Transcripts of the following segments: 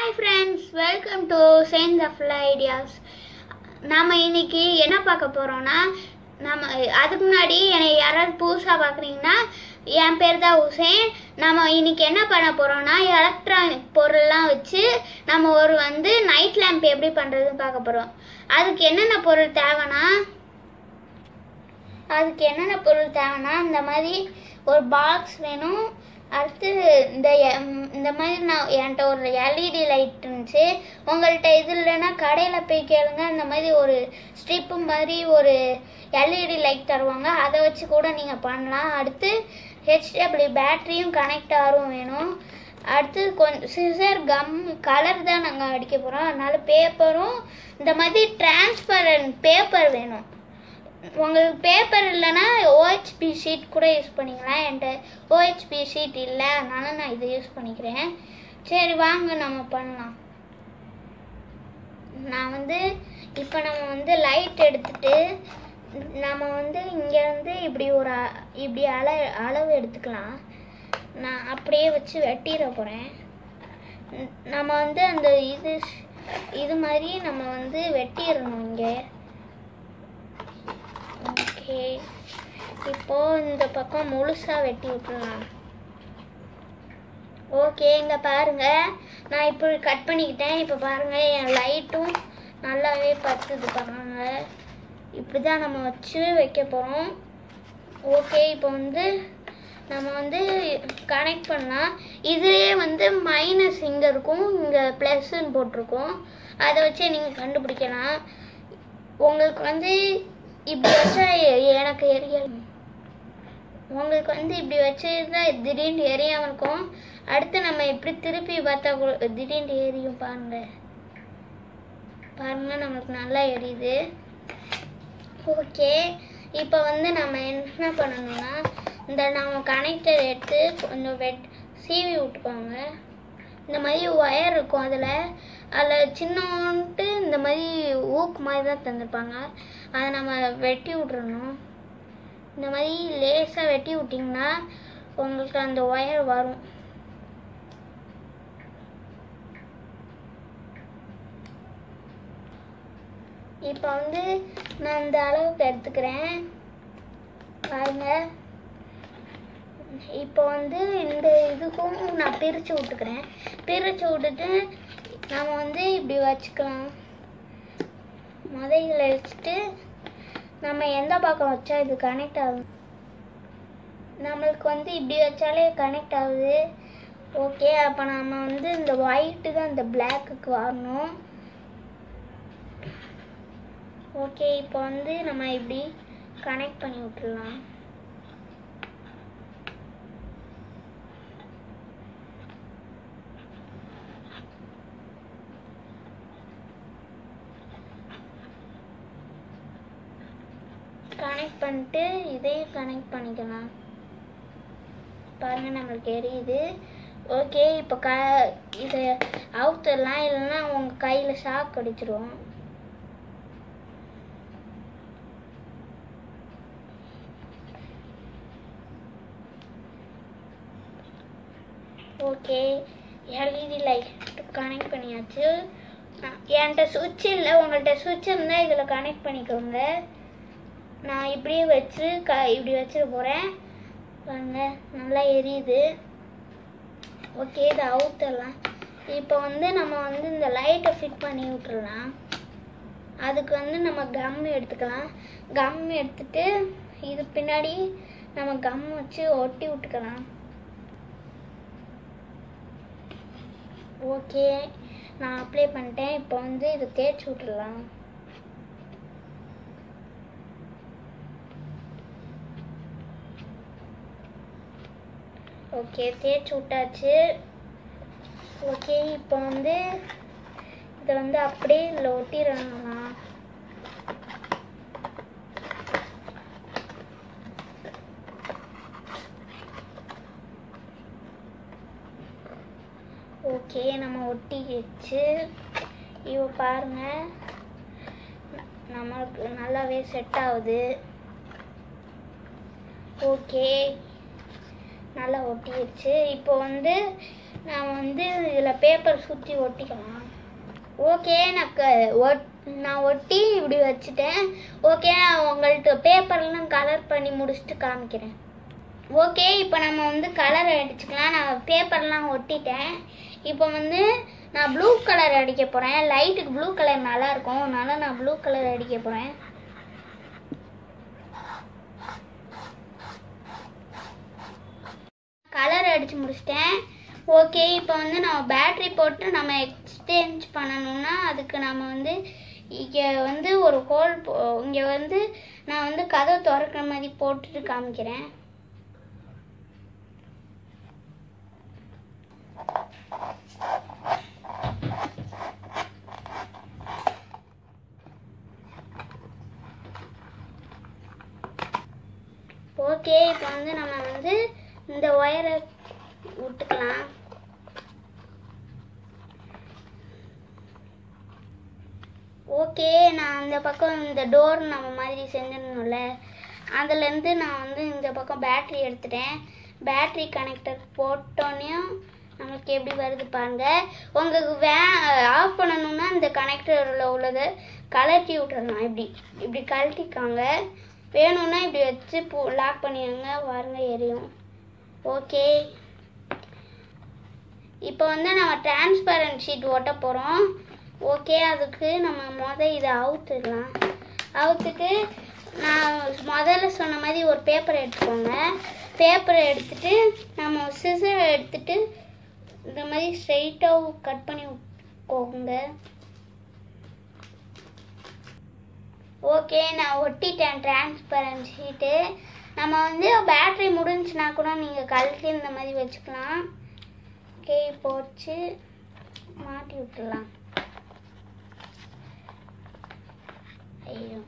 hi friends welcome to change of ideas நம்ம இன்னைக்கு என்ன பார்க்க போகிறோம்னா நம்ம அதுக்கு முன்னாடி என்னை யாராவது புதுசாக பார்க்குறீங்கன்னா என் பேர் தான் உசேன் நம்ம இன்னைக்கு என்ன பண்ண போகிறோம்னா எலக்ட்ரானிக் பொருள்லாம் வச்சு நம்ம ஒரு வந்து நைட் லேம்ப் எப்படி பண்ணுறதுன்னு பார்க்க போகிறோம் அதுக்கு என்னென்ன பொருள் தேவைன்னா அதுக்கு என்னென்ன பொருள் தேவைன்னா இந்த மாதிரி ஒரு பாக்ஸ் வேணும் அடுத்து இந்த எம்- இந்த மாதிரி நான் என்கிட்ட ஒரு எல்இடி லைட் இருந்துச்சு உங்கள்கிட்ட இது இல்லைன்னா கடையில் போய் கேளுங்க இந்த மாதிரி ஒரு ஸ்ட்ரிப்பு மாதிரி ஒரு எல்இடி லைட் தருவாங்க அதை வச்சு கூட நீங்கள் பண்ணலாம் அடுத்து ஹெச்டபிள்யூ பேட்டரியும் கனெக்ட் ஆகும் வேணும் அடுத்து கொஞ்சம் சிசர் கம் கலர் தான் நாங்கள் அடிக்க போகிறோம் அதனால பேப்பரும் இந்த மாதிரி டிரான்ஸ்பரண்ட் பேப்பர் வேணும் உங்களுக்கு பேப்பர் இல்லைன்னா ஓஹெச்பி ஷீட் கூட யூஸ் பண்ணிக்கலாம் என்கிட்ட ஓஹெச்பி ஷீட் இல்லை அதனால நான் இதை யூஸ் பண்ணிக்கிறேன் சரி வாங்க நம்ம பண்ணலாம் நான் வந்து இப்போ நம்ம வந்து லைட் எடுத்துட்டு நம்ம வந்து இங்கேருந்து இப்படி ஒரு அ- இப்படி அள அளவு எடுத்துக்கலாம் நான் அப்படியே வச்சு வெட்டிட போகிறேன் நம்ம வந்து அந்த இது இது மாதிரி நம்ம வந்து வெட்டிடணும் இங்கே ஓகே இப்போ இந்த பக்கம் முழுசா வெட்டி விட்டுலாம் ஓகே இங்க பாருங்க நான் இப்போ கட் பண்ணிக்கிட்டேன் இப்போ பாருங்க என் லைட்டும் நல்லாவே பத்துது பாருங்க இப்படி தான் நம்ம வச்சு வைக்க போகிறோம் ஓகே இப்போ வந்து நம்ம வந்து கனெக்ட் பண்ணலாம் இதுலேயே வந்து மைனஸ் இங்கே இருக்கும் இங்கே ப்ளஸ்ன்னு போட்டிருக்கோம் அதை வச்சே நீங்கள் கண்டுபிடிக்கலாம் உங்களுக்கு வந்து இப்படி வச்சா எ- எனக்கு எரிய உங்களுக்கு வந்து இப்படி வச்சிருந்தா திடீர்னு எரியாம இருக்கும் அடுத்து நம்ம இப்படி திருப்பி பார்த்தா கூட திடீர்னு எரியும் பாருங்க பாருங்க நம்மளுக்கு நல்லா எரியுது ஓகே இப்போ வந்து நம்ம என்ன பண்ணணும்னா இந்த நம்ம கனெக்டர் எடுத்து கொஞ்சம் வெட் சீவி விட்டுக்கோங்க இந்த மாதிரி ஒயர் இருக்கும் அதில் அதில் சின்னோன்ட்டு இந்த மாதிரி ஊக்கு மாதிரி தான் தந்திருப்பாங்க அதை நம்ம வெட்டி விட்றணும் இந்த மாதிரி லேசாக வெட்டி விட்டிங்கன்னா உங்களுக்கு அந்த ஒயர் வரும் இப்போ வந்து நான் இந்த அளவுக்கு எடுத்துக்கிறேன் பாருங்க இப்போ வந்து இந்த இதுக்கும் நான் பிரித்து விட்டுக்கிறேன் பிரித்து விட்டுட்டு நம்ம வந்து இப்படி வச்சுக்கலாம் முதல்ல வச்சுட்டு நம்ம எந்த பக்கம் வச்சா இது கனெக்ட் ஆகும் நம்மளுக்கு வந்து இப்படி வச்சாலே கனெக்ட் ஆகுது ஓகே அப்போ நம்ம வந்து இந்த ஒயிட்டு தான் இந்த பிளாக்குக்கு வரணும் ஓகே இப்போ வந்து நம்ம இப்படி கனெக்ட் பண்ணி விட்டுடலாம் கனெக்ட் பண்ணிட்டு இதையும் கனெக்ட் பண்ணிக்கலாம் பாருங்க நம்மளுக்கு எரியுது ஓகே இப்போ க இதை அவுத்துடலாம் இல்லைன்னா உங்கள் கையில் ஷாக் அடிச்சிரும் ஓகே எல்இடி லைட் கனெக்ட் பண்ணியாச்சு நான் என்கிட்ட சுவிட்ச் இல்லை உங்கள்கிட்ட சுவிட்ச் இருந்தால் இதில் கனெக்ட் பண்ணிக்கோங்க நான் இப்படியே வச்சு க இப்படி வச்சிட போகிறேன் பாருங்க நல்லா எரியுது ஓகே இதை அவுத்தரலாம் இப்போ வந்து நம்ம வந்து இந்த லைட்டை ஃபிட் பண்ணி விட்டுறலாம் அதுக்கு வந்து நம்ம கம் எடுத்துக்கலாம் கம் எடுத்துட்டு இது பின்னாடி நம்ம கம் வச்சு ஒட்டி விட்டுக்கலாம் ஓகே நான் அப்ளை பண்ணிட்டேன் இப்போ வந்து இதை தேய்ச்சி விட்டுறலாம் ஓகே தேய்ச்சி விட்டாச்சு ஓகே இப்போ வந்து இதை வந்து அப்படியே இதில் ஒட்டிடணும்னா ஓகே நம்ம ஒட்டிக்கிச்சு இவ பாருங்க ந- நம்மளுக்கு நல்லாவே செட் ஆகுது ஓகே நல்லா ஒட்டிடுச்சு இப்போ வந்து நான் வந்து இதில் பேப்பர் சுற்றி ஒட்டிக்கலாம் ஓகே நான் க- ஒட் நான் ஒட்டி இப்படி வச்சுட்டேன் ஓகே நான் உங்கள்கிட்ட பேப்பர்லாம் கலர் பண்ணி முடிச்சுட்டு காமிக்கிறேன் ஓகே இப்போ நம்ம வந்து கலர் அடிச்சுக்கலாம் நான் பேப்பர்லாம் ஒட்டிட்டேன் இப்போ வந்து நான் ப்ளூ கலர் அடிக்க போகிறேன் லைட்டுக்கு ப்ளூ கலர் நல்லா இருக்கும் அதனால நான் ப்ளூ கலர் அடிக்க போகிறேன் கலர் அடிச்சு முடிச்சிட்டேன் ஓகே இப்போ வந்து நம்ம பேட்டரி போட்டு நம்ம எக்ஸ்சேஞ்ச் பண்ணணும்னா அதுக்கு நம்ம வந்து இங்கே வந்து ஒரு ஹோல் இங்கே வந்து நான் வந்து கதவை திறக்கிற மாதிரி போட்டுட்டு காமிக்கிறேன் ஓகே இப்போ வந்து நம்ம வந்து இந்த ஒயரை விட்டுக்கலாம் ஓகே நான் அந்த பக்கம் இந்த டோர் நம்ம மாதிரி செஞ்சிடணும்ல அதுலேருந்து நான் வந்து இந்த பக்கம் பேட்ரி எடுத்துட்டேன் பேட்ரி கனெக்டர் போட்டோன்னையும் நமக்கு எப்படி வருது பாருங்க உங்களுக்கு வே ஆஃப் பண்ணணும்னா இந்த கனெக்டரில் உள்ளதை கலட்டி விட்டுறலாம் இப்படி இப்படி கழட்டிக்காங்க வேணும்னா இப்படி வச்சு பூ லாக் பண்ணிடுங்க பாருங்க எரியும் ஓகே இப்போ வந்து நம்ம டிரான்ஸ்பரண்ட் ஷீட் ஒட்ட போகிறோம் ஓகே அதுக்கு நம்ம முத இதை அவுத்துடலாம் அவுத்துட்டு நான் முதல்ல சொன்ன மாதிரி ஒரு பேப்பர் எடுத்துக்கோங்க பேப்பரை எடுத்துட்டு நம்ம சிசர் எடுத்துட்டு இந்த மாதிரி ஸ்ட்ரைட்டாக கட் பண்ணி விட்டுக்கோங்க ஓகே நான் ஒட்டிட்டேன் டிரான்ஸ்பரண்ட் ஷீட்டு நம்ம வந்து பேட்டரி முடிஞ்சுனா கூட நீங்கள் கழட்டி இந்த மாதிரி வச்சுக்கலாம் ஓகே இப்போ வச்சு மாட்டி விட்டுடலாம் ஐயோ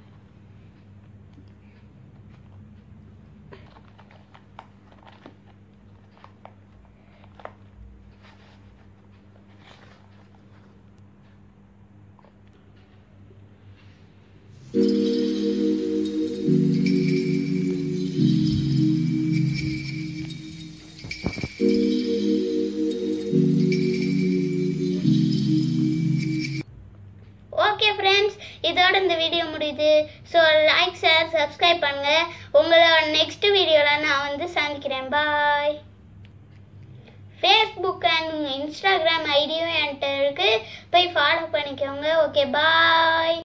ஓகே ஃப்ரெண்ட்ஸ் இதோட இந்த வீடியோ முடியுது ஸோ லைக் ஷேர் சப்ஸ்கிரைப் பண்ணுங்க உங்களை நெக்ஸ்ட் வீடியோவில் நான் வந்து சந்திக்கிறேன் பாய் ஃபேஸ்புக் அண்ட் இன்ஸ்டாகிராம் ஐடியும் என்கிட்ட இருக்கு போய் ஃபாலோ பண்ணிக்கோங்க ஓகே பாய்